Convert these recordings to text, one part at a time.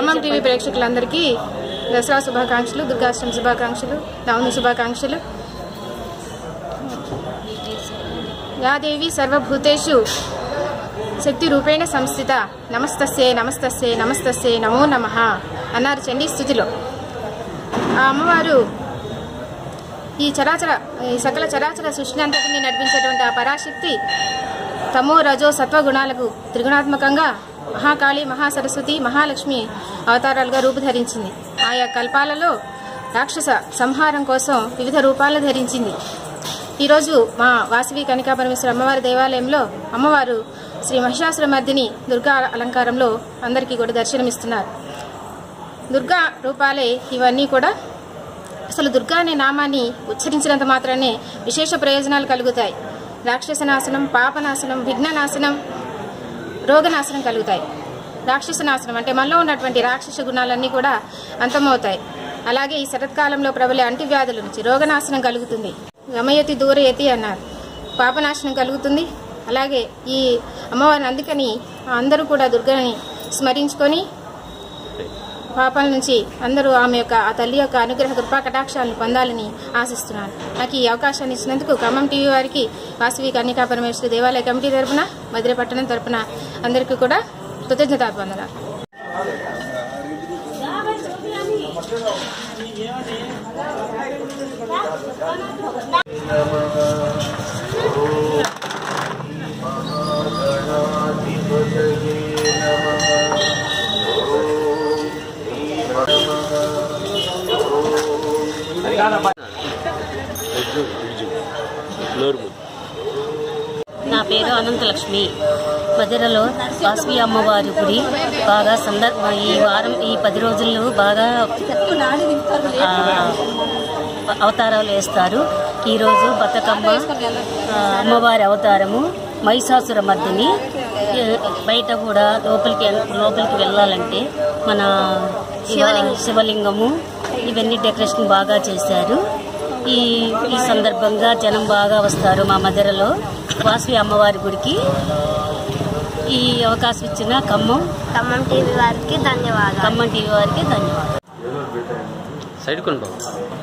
Khammam TV ప్రేక్షకులందరికీ దసరా శుభాకాంక్షలు దుర్గాష్టమి శుభాకాంక్షలు నవమి శుభాకాంక్షలు యాదేవి సర్వభూతేషు శక్తి రూపేణ సంస్థిత నమస్తస్యే నమస్తస్యే నమస్తస్యే నమో నమ అన్నారు చండీ స్థుతిలో ఆ అమ్మవారు ఈ చరాచర ఈ సకల చరాచర సృష్టి అంతటిని నడిపించేటువంటి ఆ పరాశక్తి తమో రజో సత్వగుణాలకు త్రిగుణాత్మకంగా మహాకాళి మహాసరస్వతి మహాలక్ష్మి అవతారాలుగా రూపుధరించింది ఆయా కల్పాలలో రాక్షస సంహారం కోసం వివిధ రూపాలను ధరించింది ఈరోజు మా వాసవి కనికా పరమేశ్వర అమ్మవారి దేవాలయంలో అమ్మవారు శ్రీ మహిషాసురమర్దిని దుర్గా అలంకారంలో అందరికీ కూడా దర్శనమిస్తున్నారు దుర్గా రూపాలే ఇవన్నీ కూడా అసలు దుర్గా అనే నామాన్ని ఉచ్చరించినంత మాత్రానే విశేష ప్రయోజనాలు కలుగుతాయి రాక్షస నాశనం పాపనాశనం విఘ్ననాశనం రోగనాశనం కలుగుతాయి రాక్షస నాశనం అంటే మనలో ఉన్నటువంటి రాక్షస గుణాలన్నీ కూడా అంతమవుతాయి అలాగే ఈ శరత్కాలంలో ప్రబలే అంటువ్యాధుల నుంచి రోగనాశనం కలుగుతుంది గమయతి దూరయతి అన్నారు పాపనాశనం కలుగుతుంది అలాగే ఈ అమ్మవారిని అందుకని అందరూ కూడా దుర్గని స్మరించుకొని పాపాల నుంచి అందరూ ఆమె యొక్క ఆ తల్లి యొక్క అనుగ్రహ కృపా కటాక్షాలను పొందాలని ఆశిస్తున్నాను నాకు ఈ అవకాశాన్ని ఇచ్చినందుకు ఖమ్మం టీవీ వారికి వాసవి కన్యకా పరమేశ్వరి దేవాలయ కమిటీ తరపున మధుర పట్టణం తరపున అందరికీ కూడా కృతజ్ఞతాభివందనాలు నా పేరు అనంతలక్ష్మి మధురలో వాసవి అమ్మవారి గుడి బాగా సందర్భ ఈ వారం ఈ పది రోజుల్లో బాగా ఆ, అవతారాలు వేస్తారు ఈరోజు బతుకమ్మ ఆ, అమ్మవారి అవతారము మహిషాసుర మధ్యని బయట కూడా లోపలికి లోపలికి వెళ్ళాలంటే మన శివ- శివలింగము ఇవన్నీ డెకరేషన్ బాగా చేశారు ఈ ఈ సందర్భంగా జనం బాగా వస్తారు మా మధురలో వాసవి అమ్మవారి గుడికి ఈ అవకాశం ఇచ్చిన ఖమ్మం ఖమ్మం టీవీ వారికి ధన్యవాదాలు ఖమ్మం టీవీ వారికి ధన్యవాదాలు సైడ్ కొని బాబు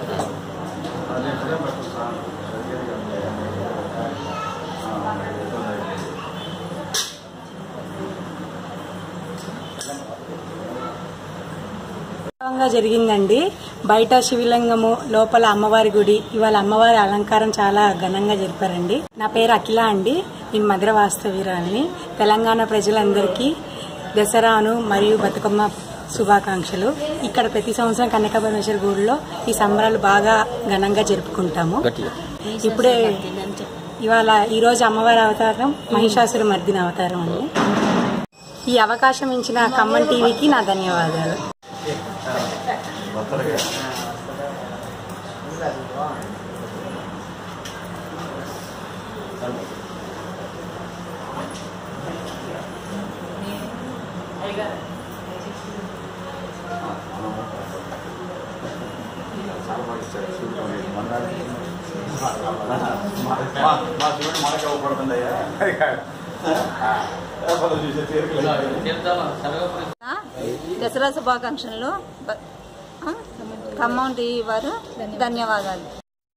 వైభవంగా జరిగిందండి బయట శివలింగము లోపల అమ్మవారి గుడి ఇవాళ అమ్మవారి అలంకారం చాలా ఘనంగా జరిపారండి నా పేరు అఖిల అండి నేను మధుర వాస్తవీరాలని తెలంగాణ ప్రజలందరికీ దసరాను మరియు బతుకమ్మ శుభాకాంక్షలు ఇక్కడ ప్రతి సంవత్సరం కనకపరమేశ్వర గుడిలో ఈ సంబరాలు బాగా ఘనంగా జరుపుకుంటాము గట్టిగా ఇప్పుడే ఇవాళ ఈ రోజు అమ్మవారి అవతారం మహిషాసుర మర్దిన అవతారం అండి ఈ అవకాశం ఇచ్చిన ఖమ్మం టీవీకి నా ధన్యవాదాలు దసరా శుభాకాంక్షలు బ- ఆ? ఖమ్మం టీవీ వారు ధన్యవాదాలు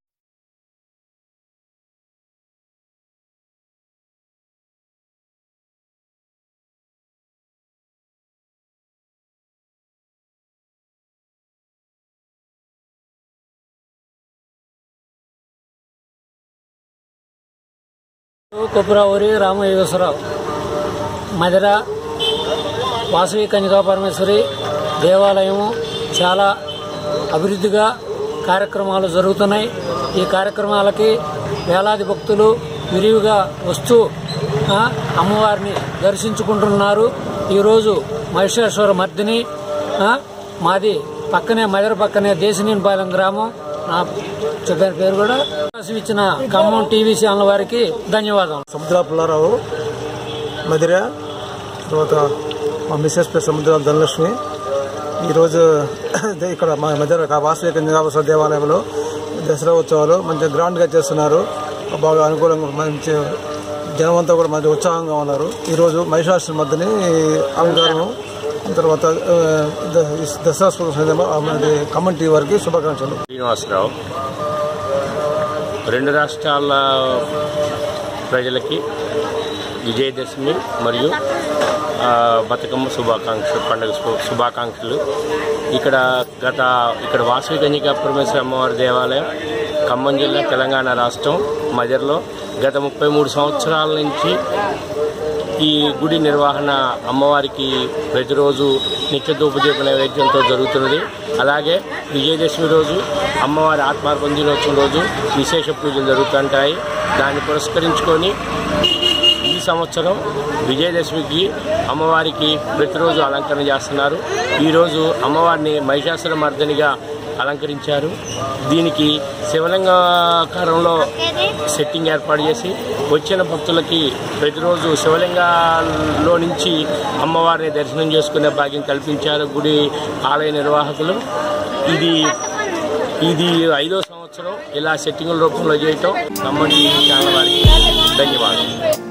కొప్పురావురి రామయోగేశ్వరరావు మధిర వాసవి కన్యకా పరమేశ్వరి దేవాలయము చాలా అభివృద్ధిగా కార్యక్రమాలు జరుగుతున్నాయి ఈ కార్యక్రమాలకి వేలాది భక్తులు విరివిగా వస్తూ ఆ, అమ్మవారిని దర్శించుకుంటున్నారు ఈరోజు మహిషేశ్వర మర్దిని ఆ, మాది పక్కనే మధిర పక్కనే దేశనీనిపాలెం గ్రామం నా చెప్పిన పేరు కూడా అవకాశం ఇచ్చిన ఖమ్మం టీవీ ఛానల్ వారికి ధన్యవాదాలు సముద్ర పుల్లారావు మధిర తర్వాత మా మిస్సెస్ పేరు సముద్రాల ధనలక్ష్మి ఈరోజు ఇదే ఇక్కడ మా మధ్య వాసవి కన్యాభాస్వర దేవాలయంలో దసరా ఉత్సవాలు మంచిగా గ్రాండ్గా చేస్తున్నారు బాగా అనుకూలంగా మంచి జనమంతా కూడా మంచి ఉత్సాహంగా ఉన్నారు ఈరోజు మహిషాసుల మధ్యని అలంకారం తర్వాత ఆ, ద- దసరా శుభ సందర్భంగా అది ఖమ్మం టీవీ వారికి శుభాకాంక్షలు శ్రీనివాసరావు రెండు రాష్ట్రాల ప్రజలకి విజయదశమి మరియు ఆ, బతుకమ్మ శుభాకాంక్షలు పండుగ శుభ- శుభాకాంక్షలు ఇక్కడ గత ఇక్కడ వాసవి కన్యకా పరమేశ్వర అమ్మవారి దేవాలయం ఖమ్మం జిల్లా తెలంగాణ రాష్ట్రం మజర్లో గత ముప్పై మూడు సంవత్సరాల నుంచి ఈ గుడి నిర్వహణ అమ్మవారికి ప్రతిరోజు నిత్య ధూపదీప నైవేద్యంతో జరుగుతున్నది అలాగే విజయదశమి రోజు అమ్మవారి ఆత్మార్పణ దినోత్సవం రోజు విశేష పూజలు జరుగుతుంటాయి దాన్ని పురస్కరించుకొని ఈ సంవత్సరం విజయదశమికి అమ్మవారికి ప్రతిరోజు అలంకరణ చేస్తున్నారు ఈరోజు అమ్మవారిని మహిషాసుర మర్దనిగా అలంకరించారు దీనికి శివలింగాకారంలో సెట్టింగ్ ఏర్పాటు చేసి వచ్చిన భక్తులకి ప్రతిరోజు శివలింగాల్లో నుంచి అమ్మవారిని దర్శనం చేసుకునే భాగ్యం కల్పించారు గుడి ఆలయ నిర్వాహకులు ఇది ఇది ఐదో సంవత్సరం ఇలా సెట్టింగుల రూపంలో చేయటం ఖమ్మం టీవీ ఛానల్ వారికి ధన్యవాదాలు